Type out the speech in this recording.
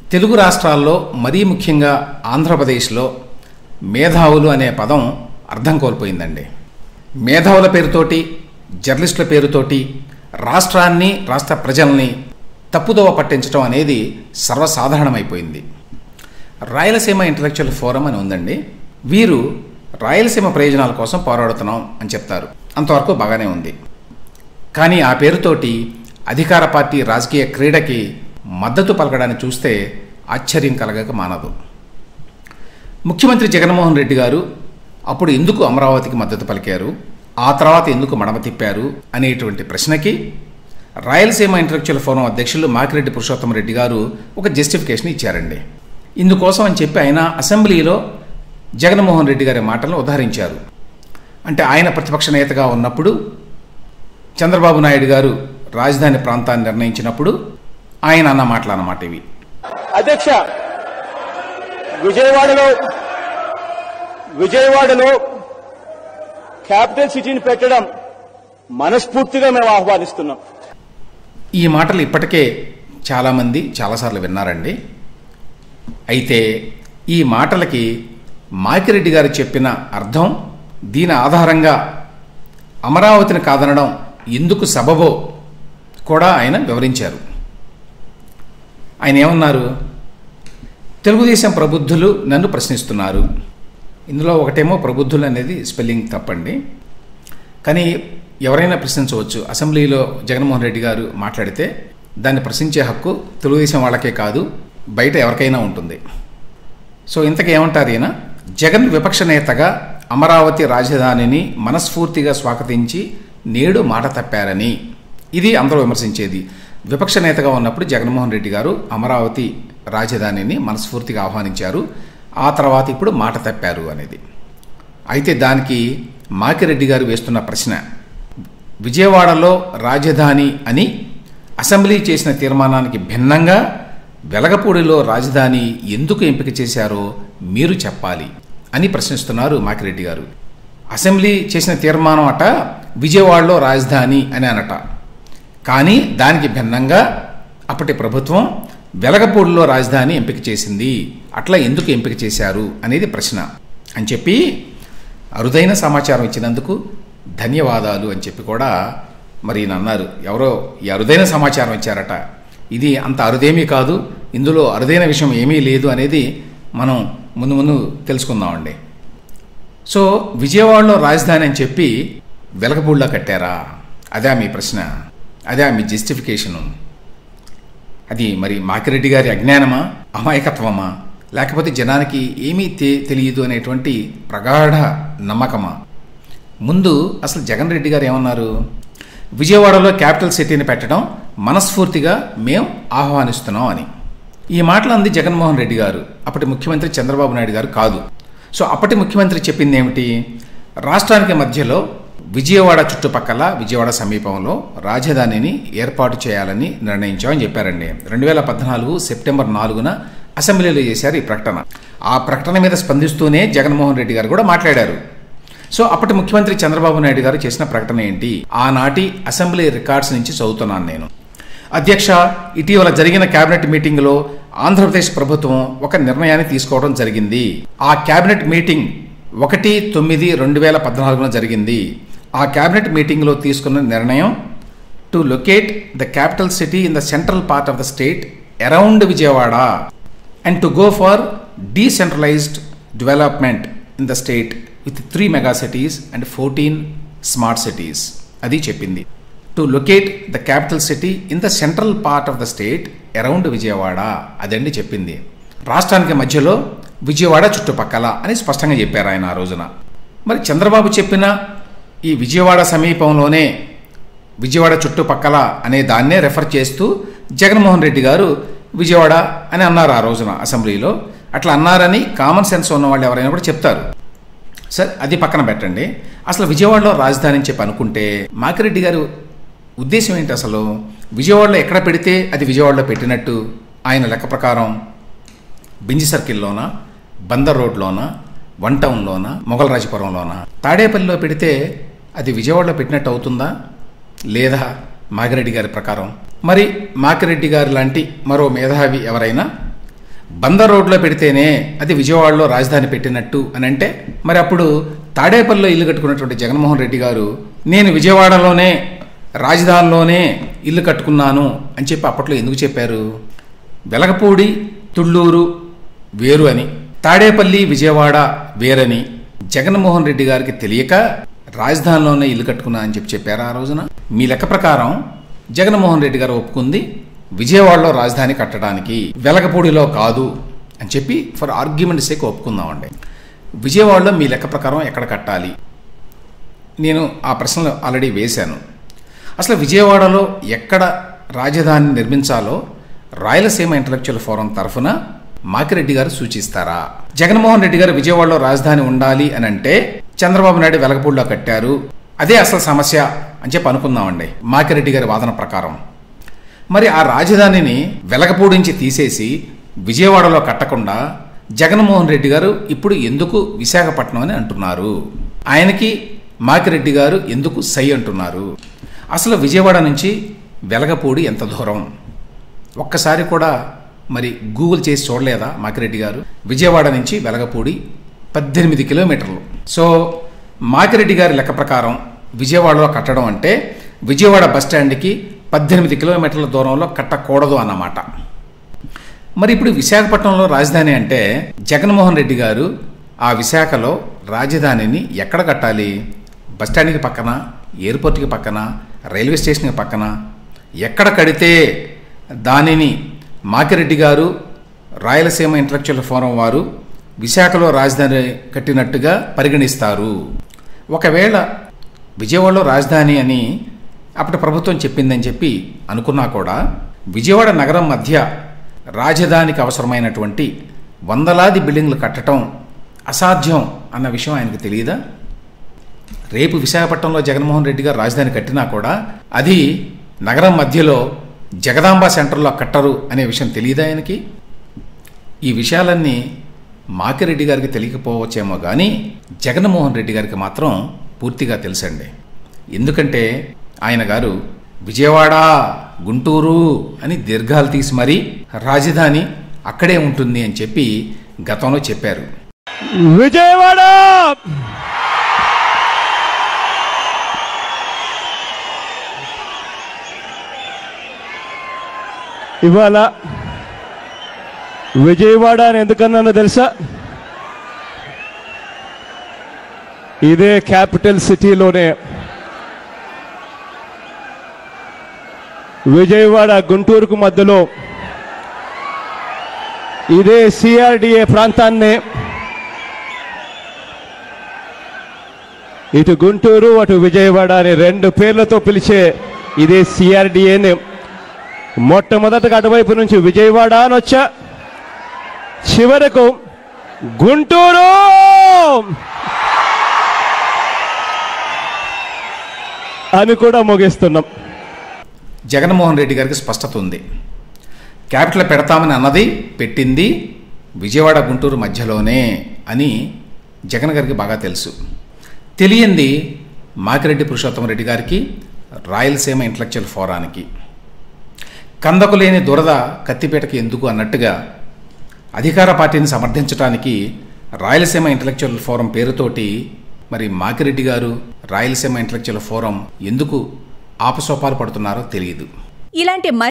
తెలుగు రాష్ట్రాల్లో మరీ ముఖ్యంగా ఆంధ్రప్రదేశ్లో మేధావులు అనే పదం అర్థం కోల్పోయిందండి మేధావుల పేరుతోటి జర్నలిస్టుల పేరుతోటి రాష్ట్రాన్ని రాష్ట్ర ప్రజల్ని తప్పుదోవ పట్టించడం అనేది సర్వసాధారణమైపోయింది రాయలసీమ ఇంటలెక్చువల్ ఫోరం అని ఉందండి వీరు రాయలసీమ ప్రయోజనాల కోసం పోరాడుతున్నాం అని చెప్తారు అంతవరకు బాగానే ఉంది కానీ ఆ పేరుతోటి అధికార పార్టీ రాజకీయ క్రీడకి మద్దతు పలకడాన్ని చూస్తే ఆశ్చర్యం కలగక మానదు ముఖ్యమంత్రి జగన్మోహన్ రెడ్డి గారు అప్పుడు ఎందుకు అమరావతికి మద్దతు పలికారు ఆ తర్వాత ఎందుకు మడమ తిప్పారు అనేటువంటి ప్రశ్నకి రాయలసీమ ఇంటలెక్చువల్ ఫోరం అధ్యక్షులు మాకిరెడ్డి పురుషోత్తమ రెడ్డి గారు ఒక జస్టిఫికేషన్ ఇచ్చారండి ఇందుకోసం అని చెప్పి ఆయన అసెంబ్లీలో జగన్మోహన్ రెడ్డి గారి మాటలను ఉదహరించారు అంటే ఆయన ప్రతిపక్ష నేతగా ఉన్నప్పుడు చంద్రబాబు నాయుడు గారు రాజధాని ప్రాంతాన్ని నిర్ణయించినప్పుడు ఆయన అన్న మాటలు అన్నమాట ఇవి అధ్యక్ష విజయవాడలో విజయవాడలో క్యాపిటల్ సిటీని పెట్టడం మనస్ఫూర్తిగా మేము ఆహ్వానిస్తున్నాం ఈ మాటలు ఇప్పటికే చాలామంది చాలాసార్లు విన్నారండి అయితే ఈ మాటలకి మాకిరెడ్డి గారు చెప్పిన అర్థం దీని ఆధారంగా అమరావతిని కాదనడం ఎందుకు సబబో కూడా ఆయన వివరించారు ఆయన ఏమన్నారు తెలుగుదేశం ప్రబుద్ధులు నన్ను ప్రశ్నిస్తున్నారు ఇందులో ఒకటేమో ప్రబుద్ధులు అనేది స్పెల్లింగ్ తప్పండి కానీ ఎవరైనా ప్రశ్నించవచ్చు అసెంబ్లీలో జగన్మోహన్ రెడ్డి గారు మాట్లాడితే దాన్ని ప్రశ్నించే హక్కు తెలుగుదేశం వాళ్ళకే కాదు బయట ఎవరికైనా ఉంటుంది సో ఇంతకీ ఏమంటారు ఈయన జగన్ విపక్ష నేతగా అమరావతి రాజధానిని మనస్ఫూర్తిగా స్వాగతించి నేడు మాట తప్పారని ఇది అందరూ విమర్శించేది విపక్ష నేతగా ఉన్నప్పుడు జగన్మోహన్ రెడ్డి గారు అమరావతి రాజధానిని మనస్ఫూర్తిగా ఆహ్వానించారు ఆ తర్వాత ఇప్పుడు మాట తప్పారు అనేది అయితే దానికి మాకిరెడ్డి గారు వేస్తున్న ప్రశ్న విజయవాడలో రాజధాని అని అసెంబ్లీ చేసిన తీర్మానానికి భిన్నంగా వెలగపూడిలో రాజధాని ఎందుకు ఎంపిక చేశారో మీరు చెప్పాలి అని ప్రశ్నిస్తున్నారు మాకిరెడ్డి గారు అసెంబ్లీ చేసిన తీర్మానం అట విజయవాడలో రాజధాని అని అనట కానీ దానికి భిన్నంగా అప్పటి ప్రభుత్వం వెలగపూడిలో రాజధాని ఎంపిక చేసింది అట్లా ఎందుకు ఎంపిక చేశారు అనేది ప్రశ్న అని చెప్పి అరుదైన సమాచారం ఇచ్చినందుకు ధన్యవాదాలు అని చెప్పి కూడా మరి ఈయన అన్నారు ఎవరో ఈ అరుదైన సమాచారం ఇచ్చారట ఇది అంత అరుదేమీ కాదు ఇందులో అరుదైన విషయం ఏమీ లేదు అనేది మనం ముందు ముందు తెలుసుకుందామండి సో విజయవాడలో రాజధాని అని చెప్పి వెలగపూడిలో కట్టారా అదే మీ ప్రశ్న అదే మీ జస్టిఫికేషను అది మరి మాకిరెడ్డి గారి అజ్ఞానమా అమాయకత్వమా లేకపోతే జనానికి ఏమీ తె తెలియదు అనేటువంటి ప్రగాఢ నమ్మకమా ముందు అసలు జగన్ రెడ్డి గారు ఏమన్నారు విజయవాడలో క్యాపిటల్ సిటీని పెట్టడం మనస్ఫూర్తిగా మేం ఆహ్వానిస్తున్నాం అని ఈ మాటలు అంది జగన్మోహన్ రెడ్డి గారు అప్పటి ముఖ్యమంత్రి చంద్రబాబు నాయుడు గారు కాదు సో అప్పటి ముఖ్యమంత్రి చెప్పింది ఏమిటి రాష్ట్రానికి మధ్యలో విజయవాడ చుట్టుపక్కల విజయవాడ సమీపంలో రాజధానిని ఏర్పాటు చేయాలని నిర్ణయించామని చెప్పారండి రెండు వేల పద్నాలుగు సెప్టెంబర్ నాలుగున అసెంబ్లీలో చేశారు ఈ ప్రకటన ఆ ప్రకటన మీద స్పందిస్తూనే జగన్మోహన్ రెడ్డి గారు కూడా మాట్లాడారు సో అప్పటి ముఖ్యమంత్రి చంద్రబాబు నాయుడు గారు చేసిన ప్రకటన ఏంటి ఆనాటి అసెంబ్లీ రికార్డ్స్ నుంచి చదువుతున్నాను నేను అధ్యక్ష ఇటీవల జరిగిన కేబినెట్ మీటింగ్లో ఆంధ్రప్రదేశ్ ప్రభుత్వం ఒక నిర్ణయాన్ని తీసుకోవడం జరిగింది ఆ కేబినెట్ మీటింగ్ ఒకటి తొమ్మిది రెండు వేల పద్నాలుగున జరిగింది ఆ కేబినెట్ మీటింగ్లో తీసుకున్న నిర్ణయం to locate the capital city in the central part of the state around Vijayawada and to go for decentralised development in the state with three mega cities and fourteen smart cities అది చెప్పింది to locate the capital city in the central part of the state around Vijayawada అదండి చెప్పింది రాష్ట్రానికి మధ్యలో విజయవాడ చుట్టుపక్కల అని స్పష్టంగా చెప్పారు ఆయన ఆ రోజున మరి చంద్రబాబు చెప్పిన ఈ విజయవాడ సమీపంలోనే విజయవాడ చుట్టుపక్కల అనే దాన్నే రెఫర్ చేస్తూ జగన్మోహన్ రెడ్డి గారు విజయవాడ అని అన్నారు ఆ రోజున అసెంబ్లీలో అట్లా అన్నారని కామన్ సెన్స్ ఉన్న వాళ్ళు ఎవరైనా కూడా చెప్తారు సరే అది పక్కన పెట్టండి అసలు విజయవాడలో రాజధాని అని చెప్పి అనుకుంటే మాకిరెడ్డి గారు ఉద్దేశం ఏంటి అసలు విజయవాడలో ఎక్కడ పెడితే అది విజయవాడలో పెట్టినట్టు ఆయన లెక్క ప్రకారం బింజి సర్కిల్లోన బందర్ రోడ్లోన వన్ టౌన్లోన మొగలరాజపురంలోన తాడేపల్లిలో పెడితే అది విజయవాడలో పెట్టినట్టు అవుతుందా లేదా మాగిరెడ్డి గారి ప్రకారం మరి మాకిరెడ్డి గారు లాంటి మరో మేధావి ఎవరైనా బందర్ రోడ్లో పెడితేనే అది విజయవాడలో రాజధాని పెట్టినట్టు అని అంటే మరి అప్పుడు తాడేపల్లిలో ఇల్లు కట్టుకున్నటువంటి జగన్మోహన్ రెడ్డి గారు నేను విజయవాడలోనే రాజధానిలోనే ఇల్లు కట్టుకున్నాను అని చెప్పి అప్పట్లో ఎందుకు చెప్పారు వెలగపూడి తుళ్ళూరు వేరు అని తాడేపల్లి విజయవాడ వేరని జగన్మోహన్ రెడ్డి గారికి తెలియక రాజధానిలోనే ఇల్లు కట్టుకున్నా అని చెప్పి చెప్పారు ఆ రోజున మీ లెక్క ప్రకారం జగన్మోహన్ రెడ్డి గారు ఒప్పుకుంది విజయవాడలో రాజధాని కట్టడానికి వెలగపూడిలో కాదు అని చెప్పి ఫర్ ఆర్గ్యుమెంట్ సేక్ ఒప్పుకుందామండి విజయవాడలో మీ లెక్క ప్రకారం ఎక్కడ కట్టాలి నేను ఆ ప్రశ్నలు ఆల్రెడీ వేశాను అసలు విజయవాడలో ఎక్కడ రాజధాని నిర్మించాలో రాయలసీమ ఇంటలెక్చువల్ ఫోరం తరఫున మాకిరెడ్డి గారు సూచిస్తారా జగన్మోహన్ రెడ్డి గారు విజయవాడలో రాజధాని ఉండాలి అని అంటే చంద్రబాబు నాయుడు వెలగపూడిలో కట్టారు అదే అసలు సమస్య అని చెప్పి అనుకుందామండి మాకిరెడ్డి గారి వాదన ప్రకారం మరి ఆ రాజధానిని వెలగపూడి నుంచి తీసేసి విజయవాడలో కట్టకుండా జగన్మోహన్ రెడ్డి గారు ఇప్పుడు ఎందుకు విశాఖపట్నం అని అంటున్నారు ఆయనకి మాకిరెడ్డి గారు ఎందుకు సై అంటున్నారు అసలు విజయవాడ నుంచి వెలగపూడి ఎంత దూరం ఒక్కసారి కూడా మరి గూగుల్ చేసి చూడలేదా మాకిరెడ్డి గారు విజయవాడ నుంచి వెలగపూడి పద్దెనిమిది కిలోమీటర్లు సో మాకిరెడ్డి గారి లెక్క ప్రకారం విజయవాడలో కట్టడం అంటే విజయవాడ బస్టాండ్కి పద్దెనిమిది కిలోమీటర్ల దూరంలో కట్టకూడదు అన్నమాట మరి ఇప్పుడు విశాఖపట్నంలో రాజధాని అంటే జగన్మోహన్ రెడ్డి గారు ఆ విశాఖలో రాజధానిని ఎక్కడ కట్టాలి బస్టాండ్కి పక్కన ఎయిర్పోర్ట్కి పక్కన రైల్వే స్టేషన్కి పక్కన ఎక్కడ కడితే దానిని మాకిరెడ్డి గారు రాయలసీమ ఇంటలెక్చువల్ ఫోరం వారు విశాఖలో రాజధాని కట్టినట్టుగా పరిగణిస్తారు ఒకవేళ విజయవాడలో రాజధాని అని అప్పటి ప్రభుత్వం చెప్పిందని చెప్పి అనుకున్నా కూడా విజయవాడ నగరం మధ్య రాజధానికి అవసరమైనటువంటి వందలాది బిల్డింగ్లు కట్టడం అసాధ్యం అన్న విషయం ఆయనకు తెలియదా రేపు విశాఖపట్నంలో జగన్మోహన్ రెడ్డి గారు రాజధాని కట్టినా కూడా అది నగరం మధ్యలో జగదాంబ సెంటర్లో కట్టరు అనే విషయం తెలియదా ఆయనకి ఈ విషయాలన్నీ మాకిరెడ్డి గారికి తెలియకపోవచ్చేమో కానీ జగన్మోహన్ రెడ్డి గారికి మాత్రం పూర్తిగా తెలుసండి ఎందుకంటే ఆయన గారు విజయవాడ గుంటూరు అని దీర్ఘాలు తీసి మరీ రాజధాని అక్కడే ఉంటుంది అని చెప్పి గతంలో చెప్పారు విజయవాడ ఇవాళ విజయవాడ అని ఎందుకన్నానో తెలుసా ఇదే క్యాపిటల్ సిటీలోనే విజయవాడ గుంటూరుకు మధ్యలో ఇదే సిఆర్డిఏ ప్రాంతాన్నే ఇటు గుంటూరు అటు విజయవాడ అనే రెండు పేర్లతో పిలిచే ఇదే సిఆర్డిఏని మొట్టమొదటగా అటువైపు నుంచి విజయవాడ అని వచ్చా చివరకు గుంటూరు అని కూడా ముగిస్తున్నాం జగన్మోహన్ రెడ్డి గారికి స్పష్టత ఉంది క్యాపిటల్ పెడతామని అన్నది పెట్టింది విజయవాడ గుంటూరు మధ్యలోనే అని జగన్ గారికి బాగా తెలుసు తెలియంది మాకిరెడ్డి పురుషోత్తమ రెడ్డి గారికి రాయలసీమ ఇంటలెక్చువల్ ఫోరానికి కందకు లేని దురద కత్తిపేటకి ఎందుకు అన్నట్టుగా అధికార పార్టీని సమర్థించడానికి రాయలసీమ ఇంటలెక్చువల్ ఫోరం పేరుతోటి మరి మాకిరెడ్డి గారు రాయలసీమ ఇంటలెక్చువల్ ఫోరం ఎందుకు ఆపసోపాలు పడుతున్నారో తెలియదు ఇలాంటి